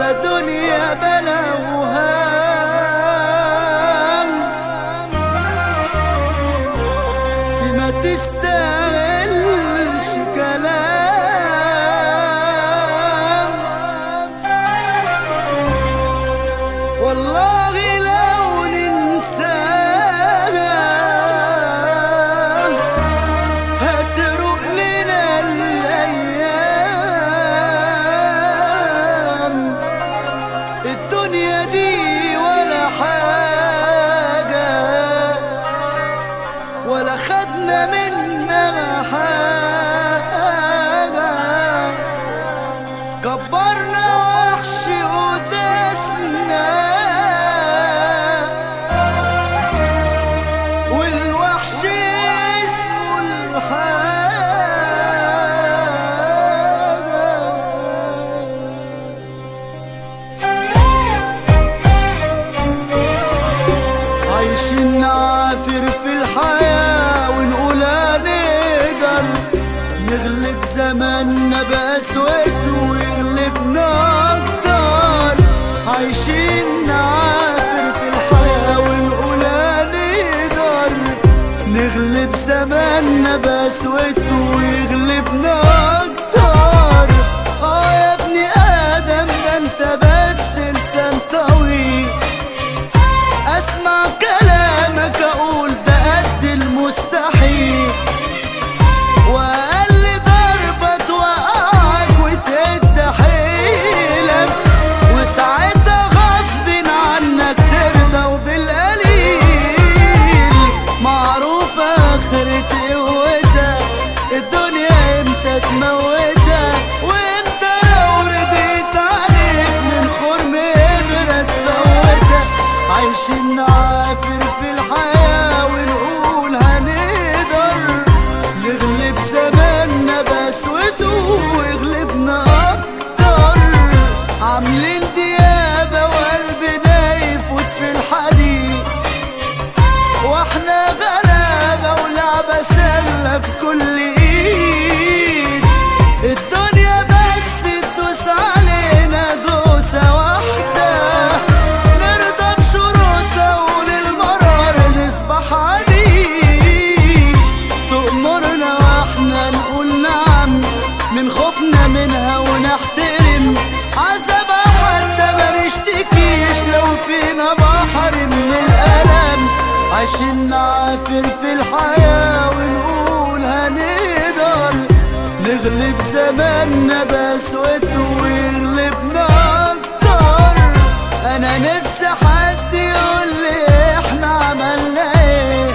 ولا دنيا بلا وهام دي ما تستاهلش كلام والله لو ننساها هتروق لنا الايام الدنيا دي ولا حاجه ولا خدنا منها حاجه كبرنا وحش ودسنا والوحش اسمه الحاجة عايشين نعافر في الحياة ونقول هنقدر نغلب زماننا بأسود ويغلبنا أكتر عايشين نعافر في الحياة ونقول هنقدر نغلب زماننا بأسود ويغلبنا أكتر آه يا ابني آدم ده أنت بس لسان طويل اسمع كلامك اقول ده قد المستحيل واقل ضربة توقعك وتهد حيلك وساعتها غصب عنك ترضى وبالقليل معروف اخرة قوتك الدنيا امتى تموتك وامتى لو رضيت عليك من خرم ابرة تفوتك عايشين نعافر في الحياة ونقول هنقدر نغلب زماننا بأسوده ويغلبنا أكتر عاملين ديابة وقلبنا يفوت في الحديد واحنا غلابة ولعبة سلة في كل ايد الدنيا بس تدوس علينا دوسة واحدة نرضى بشروطها وللمرار نسبح عبيد تأمرنا واحنا نقول نعم من خوفنا منها ونحترم عذابها حتى ما نشتكيش لو فينا بحر من الألم عايشين نعافر في الحياة ونقول هنقدر نغلب زماننا بأسود ويغلبنا أكتر أنا نفسي حد يقول لي إحنا عملنا إيه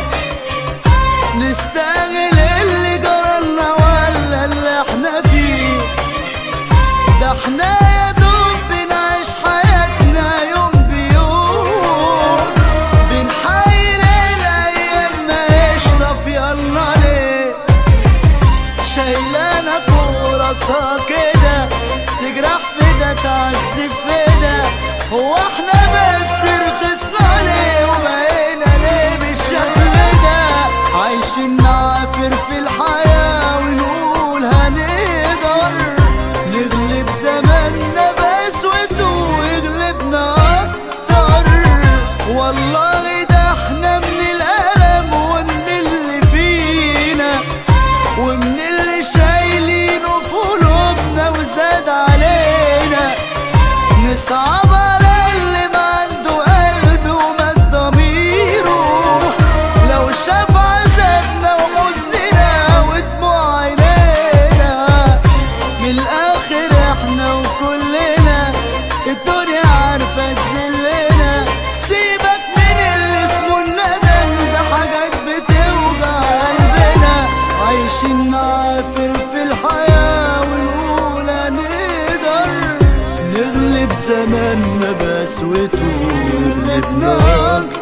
نستاهل اللي جرالنا ولا اللي إحنا فيه ده إحنا يا دوب بنعيش حياتنا يوم بيوم بنحايل الأيام ما يشطف يلا ليه شايلانا فوق راسها كده تجرح في ده تعذب في ده هو احنا بس رخصنا ليه وبقينا ليه بالشكل ده عايشين نعافر في الحياة ونقول هنقدر نغلب زماننا بأسود ويغلبنا أكتر والله ده احنا من الألم ومن اللي فينا ومن اللي شايلينه في قلوبنا وزاد علينا نصعب على اللي ما عنده قلب ومات ضميره لو شاف عذابنا وحزننا ودموع عينينا من الاخر احنا وكلنا الدنيا عارفه تذلنا سيبك من اللي اسمه الندم ده حاجات بتوجع قلبنا عايشين نعافر في الحياه ونقول هنقدر نغلب زماننا بأسوته ونغلبنا أكتر